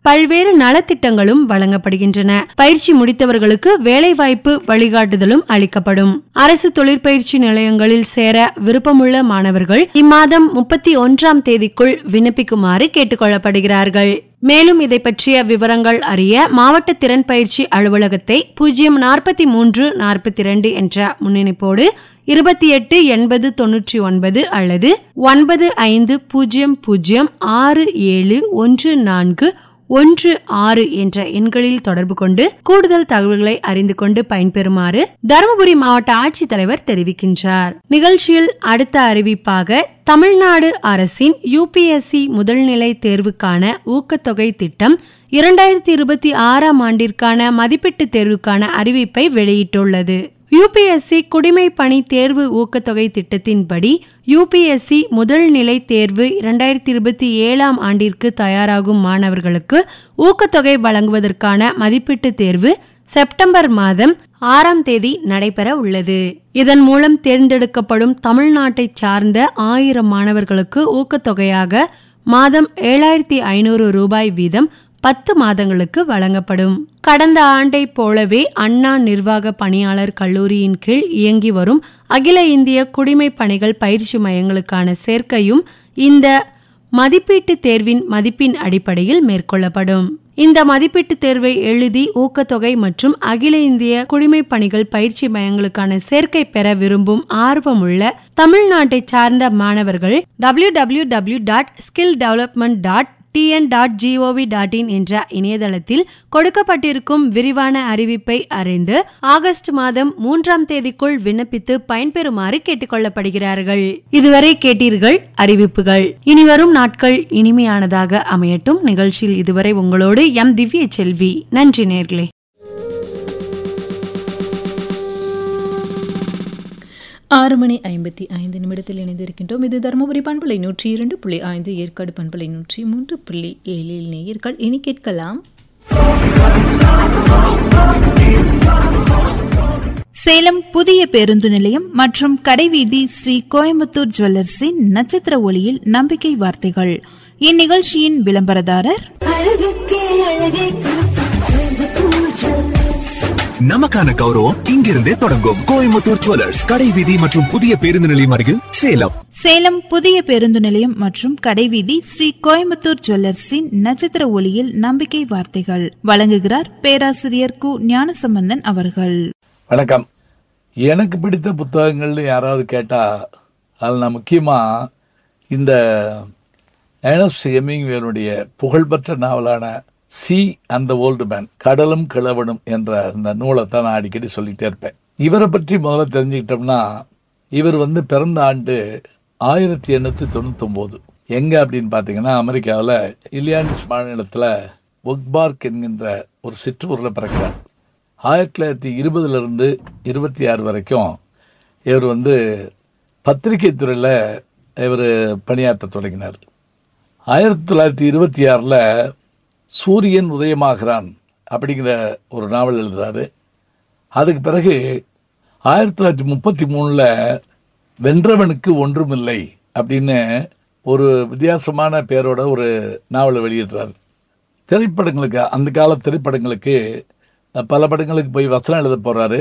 பல்வேறு நலத்திட்டங்களும் வழங்கப்படுகின்றன பயிற்சி முடித்தவர்களுக்கு வேலைவாய்ப்பு வழிகாட்டுதலும் அளிக்கப்படும் அரசு தொழிற்பயிற்சி நிலையங்களில் சேர விருப்பமுள்ள மாணவர்கள் இம்மாதம் முப்பத்தி ஒன்றாம் தேதிக்குள் விண்ணப்பிக்குமாறு கேட்டுக்கொள்ளப்படுகிறார்கள் மேலும் இதை பற்றிய விவரங்கள் அறிய மாவட்ட திறன் பயிற்சி அலுவலகத்தை பூஜ்ஜியம் நாற்பத்தி மூன்று நாற்பத்தி இரண்டு என்ற முன்னிணைப்போடு இருபத்தி எட்டு எண்பது தொன்னூற்றி ஒன்பது அல்லது ஒன்பது ஐந்து பூஜ்ஜியம் பூஜ்ஜியம் ஆறு ஏழு ஒன்று நான்கு ஒன்று ஆறு என்ற எண்களில் தொடர்பு கொண்டு கூடுதல் தகவல்களை அறிந்து கொண்டு பயன்பெறுமாறு தருமபுரி மாவட்ட ஆட்சித்தலைவர் தெரிவிக்கின்றார் நிகழ்ச்சியில் அடுத்த அறிவிப்பாக தமிழ்நாடு அரசின் யுபிஎஸ்சி முதல்நிலை தேர்வுக்கான ஊக்கத்தொகை திட்டம் இரண்டாயிரத்தி இருபத்தி ஆறாம் ஆண்டிற்கான மதிப்பீட்டு தேர்வுக்கான அறிவிப்பை வெளியிட்டுள்ளது யுபிஎஸ்சி குடிமை பணி தேர்வு ஊக்கத்தொகை திட்டத்தின்படி யுபிஎஸ்சி முதல் நிலை தேர்வு இரண்டாயிரத்தி இருபத்தி ஏழாம் ஆண்டிற்கு தயாராகும் மாணவர்களுக்கு ஊக்கத்தொகை வழங்குவதற்கான மதிப்பீட்டு தேர்வு செப்டம்பர் மாதம் ஆறாம் தேதி நடைபெற உள்ளது இதன் மூலம் தேர்ந்தெடுக்கப்படும் தமிழ்நாட்டை சார்ந்த ஆயிரம் மாணவர்களுக்கு ஊக்கத்தொகையாக மாதம் ஏழாயிரத்தி ஐநூறு ரூபாய் வீதம் பத்து மாதங்களுக்கு வழங்கப்படும் கடந்த ஆண்டை போலவே அண்ணா நிர்வாக பணியாளர் கல்லூரியின் கீழ் இயங்கி வரும் அகில இந்திய குடிமை பணிகள் பயிற்சி மையங்களுக்கான சேர்க்கையும் இந்த மதிப்பீட்டு தேர்வின் மதிப்பின் அடிப்படையில் மேற்கொள்ளப்படும் இந்த மதிப்பீட்டு தேர்வை எழுதி ஊக்கத்தொகை மற்றும் அகில இந்திய குடிமை பணிகள் பயிற்சி மையங்களுக்கான சேர்க்கை பெற விரும்பும் ஆர்வமுள்ள தமிழ்நாட்டை சார்ந்த மாணவர்கள் W W W dot skill development dot TN dot GOV dot in என்ற இணையதளத்தில் கொடுக்கப்பட்டிருக்கும் விரிவான அறிவிப்பை அறிந்து ஆகஸ்ட் மாதம் மூன்றாம் தேதிக்குள் விண்ணப்பித்து பயன்பெறுமாறு கேட்டுக்கொள்ளப்படுகிறார்கள் இதுவரை கேட்டீர்கள் அறிவிப்புகள் இனிவரும் நாட்கள் இனிமையானதாக அமையட்டும் நிகழ்ச்சியில் இதுவரை உங்களோடு எம் திவ்ய செல்வி நன்றி நேர்களே ஆறு மணி ஐம்பத்தி ஐந்து நிமிடத்தில் இணைந்திருக்கின்றோம் இது தருமபுரி பண்பலை நூற்றி இரண்டு புள்ளி ஐந்து ஏற்காடு பண்பலை நூற்றி மூன்று புள்ளி ஏழில் நேயர்கள் இனி கேட்கலாம் சேலம் புதிய பேருந்து நிலையம் மற்றும் கடைவீதி ஸ்ரீ கோயம்புத்தூர் ஜுவல்லர்ஸின் நட்சத்திர ஒளியில் நம்பிக்கை வார்த்தைகள் இந்நிகழ்ச்சியின் விளம்பரதாரர் நமக்கான கௌரவம் இங்கிருந்தே தொடங்கும் கோயம்புத்தூர் ஜுவல்லர்ஸ் கடை வீதி மற்றும் புதிய பேருந்து நிலையம் அருகில் சேலம் சேலம் புதிய பேருந்து நிலையம் மற்றும் கடைவீதி ஸ்ரீ கோயம்புத்தூர் ஜுவல்லர்ஸின் நட்சத்திர ஒளியில் நம்பிக்கை வார்த்தைகள் வழங்குகிறார் பேராசிரியர் கு ஞானசம்பந்தன் அவர்கள் வணக்கம் எனக்கு பிடித்த புத்தகங்கள்னு யாராவது கேட்டால் அதில் நான் முக்கியமாக இந்த ஏனஸ்ட் ஹெமிங்வேனுடைய புகழ்பெற்ற நாவலான சி அந்த ஓல்டு மேன் கடலும் கிழவனும் என்ற இந்த நூலை தான் நான் அடிக்கடி சொல்லிகிட்டே இருப்பேன் இவரை பற்றி முதல்ல தெரிஞ்சுக்கிட்டோம்னா இவர் வந்து பிறந்த ஆண்டு ஆயிரத்தி எண்ணூற்றி தொண்ணூத்தொம்போது எங்கே அப்படின்னு பார்த்தீங்கன்னா அமெரிக்காவில் இலியானிஸ் மாநிலத்தில் ஒக்பார்க் என்கின்ற ஒரு சிற்றூரில் பிறக்கிறார் ஆயிரத்தி தொள்ளாயிரத்தி இருபதுலேருந்து இருபத்தி ஆறு வரைக்கும் இவர் வந்து பத்திரிகை துறையில் இவர் பணியாற்ற தொடங்கினார் ஆயிரத்தி தொள்ளாயிரத்தி இருபத்தி ஆறில் சூரியன் உதயமாகிறான் அப்படிங்கிற ஒரு நாவல் எழுதுறாரு அதுக்கு பிறகு ஆயிரத்தி தொள்ளாயிரத்தி முப்பத்தி மூணில் வென்றவனுக்கு ஒன்றுமில்லை அப்படின்னு ஒரு வித்தியாசமான பேரோட ஒரு நாவலை வெளியிடுறார் திரைப்படங்களுக்கு அந்த கால திரைப்படங்களுக்கு அஹ், பல படங்களுக்கு போய் வசனம் எழுத போகிறாரு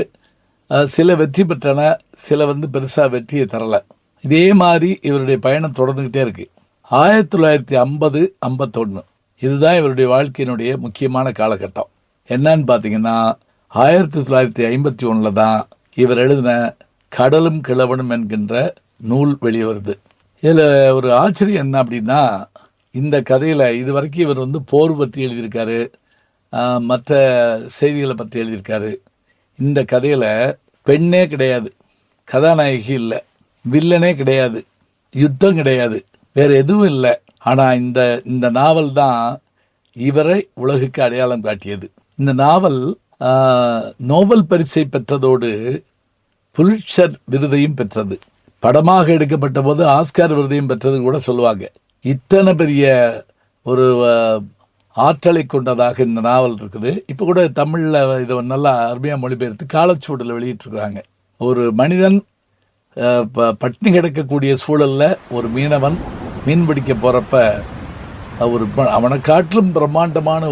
சில வெற்றி பெற்றன சில வந்து பெருசாக வெற்றியை தரலை இதே மாதிரி இவருடைய பயணம் தொடர்ந்துக்கிட்டே இருக்கு ஆயிரத்தி தொள்ளாயிரத்தி ஐம்பது ஐம்பத்தொன்று இதுதான் இவருடைய வாழ்க்கையினுடைய முக்கியமான காலகட்டம் என்னன்னு பார்த்தீங்கன்னா ஆயிரத்தி தொள்ளாயிரத்தி ஐம்பத்தி ஒன்றில் தான் இவர் எழுதின கடலும் கிழவனும் என்கின்ற நூல் வெளியே வருது இதில் ஒரு ஆச்சரியம் என்ன அப்படின்னா இந்த கதையில் இது வரைக்கும் இவர் வந்து போர் பற்றி எழுதியிருக்காரு ஆஹ், மற்ற செய்திகளை பற்றி எழுதியிருக்காரு இந்த கதையில் பெண்ணே கிடையாது கதாநாயகி இல்லை வில்லனே கிடையாது யுத்தம் கிடையாது வேற எதுவும் இல்லை ஆனால் இந்த இந்த நாவல் தான் இவரை உலகுக்கு அடையாளம் காட்டியது இந்த நாவல் ஆஹ், நோபல் பரிசை பெற்றதோடு புலிட்சர் விருதையும் பெற்றது படமாக எடுக்கப்பட்ட போது ஆஸ்கார் விருதையும் பெற்றது கூட சொல்லுவாங்க இத்தனை பெரிய ஒரு அஹ், ஆற்றலை கொண்டதாக இந்த நாவல் இருக்குது இப்போ கூட தமிழில் இதை நல்லா அருமையாக மொழிபெயர்த்து காலச்சூடில் வெளியிட்டிருக்காங்க ஒரு மனிதன் அஹ், ப- பட்டினி கிடக்கக்கூடிய சூழல்ல ஒரு மீனவன் மீன் பிடிக்க போகிறப்ப ஒரு ப- அவனை காட்டிலும் பிரம்மாண்டமான